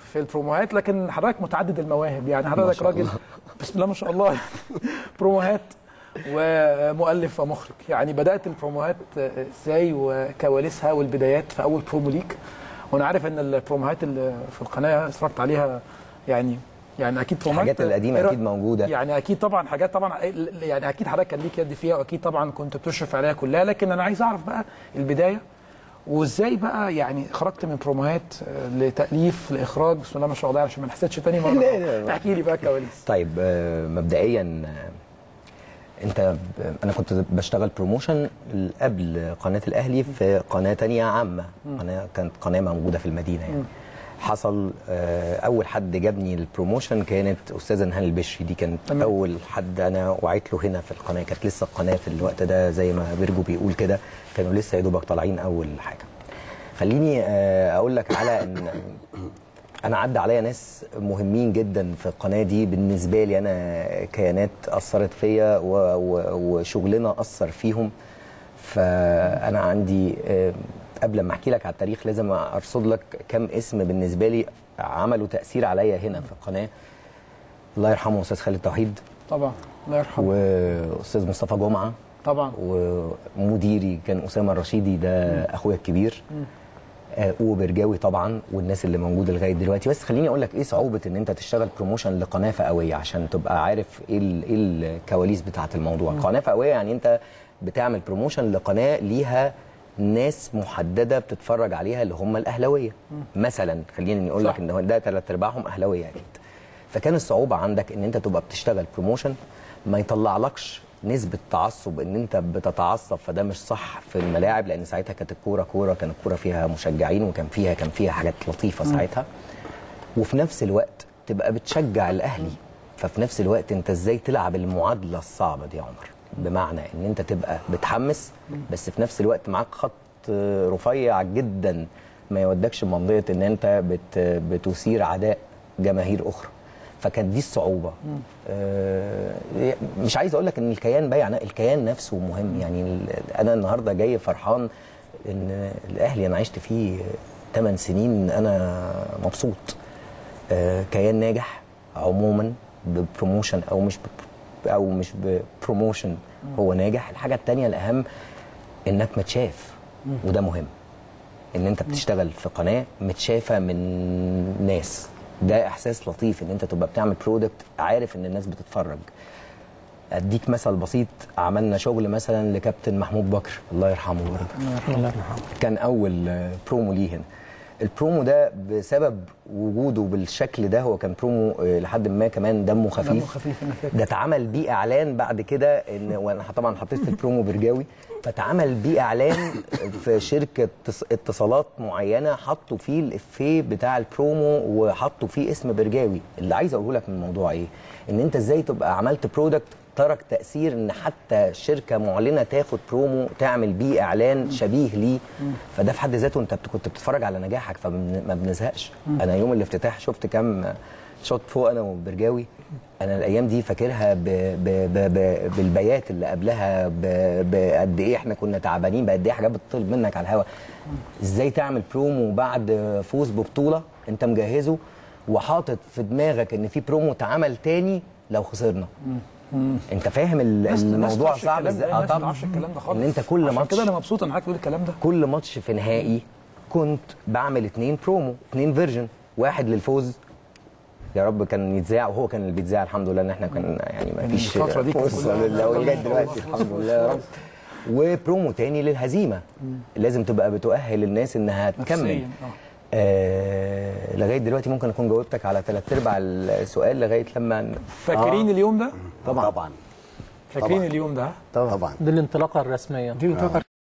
في البروموهات لكن حضرتك متعدد المواهب يعني حضرتك شاء راجل الله. بسم الله ما شاء الله يعني بروموهات ومؤلف ومخرج يعني بدات البروموهات ازاي وكواليسها والبدايات في اول برومو ليك وانا عارف ان البروموهات اللي في القناه اتفرجت عليها يعني يعني اكيد بروموهات الحاجات القديمة إيه رأ- أكيد موجودة. يعني اكيد طبعا حاجات طبعا يعني اكيد حضرتك كان ليك يد فيها واكيد طبعا كنت بتشرف عليها كلها لكن انا عايز اعرف بقى البدايه وازاي بقى يعني خرجت من بروموهات آه، لتاليف لاخراج بسم الله ما شاء الله عشان ما نحسدش تاني مره لا، لا، لا. احكي لي بقى الكواليس طيب آه، مبدئيا آه، انت ب- انا كنت بشتغل بروموشن قبل قناه الاهلي في قناه تانية عامه قناه كانت قناه موجوده في المدينه يعني حصل آه، اول حد جابني البروموشن كانت استاذه نهال البشري دي كانت تمام. اول حد انا وعيت له هنا في القناه كانت لسه القناه في الوقت ده زي ما بيرجو بيقول كده كانوا لسه يا دوبك طالعين اول حاجه خليني آه، اقول لك على ان انا عدى عليا ناس مهمين جدا في القناه دي بالنسبه لي انا كيانات اثرت فيا و- و- وشغلنا اثر فيهم فانا عندي آه، قبل ما احكي لك على التاريخ لازم ارصد لك كم اسم بالنسبه لي عملوا تاثير عليا هنا في القناه الله يرحمه استاذ خالد توحيد طبعا الله يرحمه واستاذ مصطفى جمعه طبعا ومديري كان اسامه الرشيدي ده اخويا الكبير آه، وبرجاوي طبعا والناس اللي موجوده لغايه دلوقتي بس خليني اقول لك ايه صعوبه ان انت تشتغل بروموشن لقناه فئويه عشان تبقى عارف ايه ال- ايه الكواليس بتاعه الموضوع قناه فئويه يعني انت بتعمل بروموشن لقناه ليها ناس محدده بتتفرج عليها اللي هم الاهلاويه مثلا خليني نقول صح. لك ان هو ده ثلاث ارباعهم اهلاويه اكيد فكان الصعوبه عندك ان انت تبقى بتشتغل بروموشن ما يطلعلكش نسبة تعصب ان انت بتتعصب فده مش صح في الملاعب لان ساعتها كانت الكورة كورة كان الكورة فيها مشجعين وكان فيها كان فيها حاجات لطيفة ساعتها وفي نفس الوقت تبقى بتشجع الاهلي ففي نفس الوقت انت ازاي تلعب المعادلة الصعبة دي يا عمر بمعنى ان انت تبقى بتحمس بس في نفس الوقت معاك خط آه، رفيع جدا ما يودكش منطقة ان انت بت بتثير عداء جماهير اخرى فكانت دي الصعوبه آه مش عايز اقول لك ان الكيان بايع الكيان نفسه مهم يعني ال- انا النهارده جاي فرحان ان الاهلي انا عشت فيه 8 سنين انا مبسوط آه كيان ناجح عموما ببروموشن او مش بب- او مش ببروموشن هو ناجح الحاجه الثانيه الاهم انك متشاف وده مهم ان انت بتشتغل في قناه متشافه من ناس ده احساس لطيف ان انت تبقى بتعمل برودكت عارف ان الناس بتتفرج اديك مثل بسيط عملنا شغل مثلا لكابتن محمود بكر الله يرحمه برضه كان اول آه، برومو ليه هنا البرومو ده بسبب وجوده بالشكل ده هو كان برومو آه، لحد ما كمان دمه خفيف دمه خفيف انا فاكر ده اتعمل بيه اعلان بعد كده ان وانا طبعا حطيت في البرومو برجاوي فاتعمل بيه اعلان في شركه اتص- اتصالات معينه حطوا فيه الافيه بتاع البرومو وحطوا فيه اسم برجاوي اللي عايز اقوله لك من الموضوع ايه ان انت ازاي تبقى عملت برودكت ترك تاثير ان حتى شركه معلنه تاخد برومو تعمل بيه اعلان شبيه ليه فده في حد ذاته انت بت- كنت بتتفرج على نجاحك فما بنزهقش انا يوم الافتتاح شفت كام شوت فوق انا وبرجاوي انا الايام دي فاكرها ب... ب... ب... ب... بالبيات اللي قبلها ب... بقد ايه احنا كنا تعبانين بقد ايه حاجات بتطلب منك على الهوا ازاي تعمل برومو بعد فوز ببطوله انت مجهزه وحاطط في دماغك ان في برومو اتعمل تاني لو خسرنا انت فاهم ال- الناس- الناس الموضوع تعرفش صعب الكلام ده، ازاي الناس ما تعرفش الكلام ده خالص ان انت كل عشان ماتش كده انا مبسوط ان حضرتك بتقول الكلام ده كل ماتش في نهائي كنت بعمل اتنين برومو اتنين فيرجن واحد للفوز يا رب كان يتذاع وهو كان اللي بيتذاع الحمد لله ان احنا كنا يعني ما فيش الفترة دي كانت فرصه كلها- لله ولغايه دلوقتي الحمد لله يا رب وبرومو تاني للهزيمه لازم تبقى بتؤهل الناس انها تكمل نفسياً، آه. آه لغايه دلوقتي ممكن اكون جاوبتك على ثلاث ارباع السؤال لغايه لما فاكرين اليوم ده طبعا طبعا فاكرين طبعاً. اليوم ده طبعا دي الانطلاقه الرسميه دي بتفكر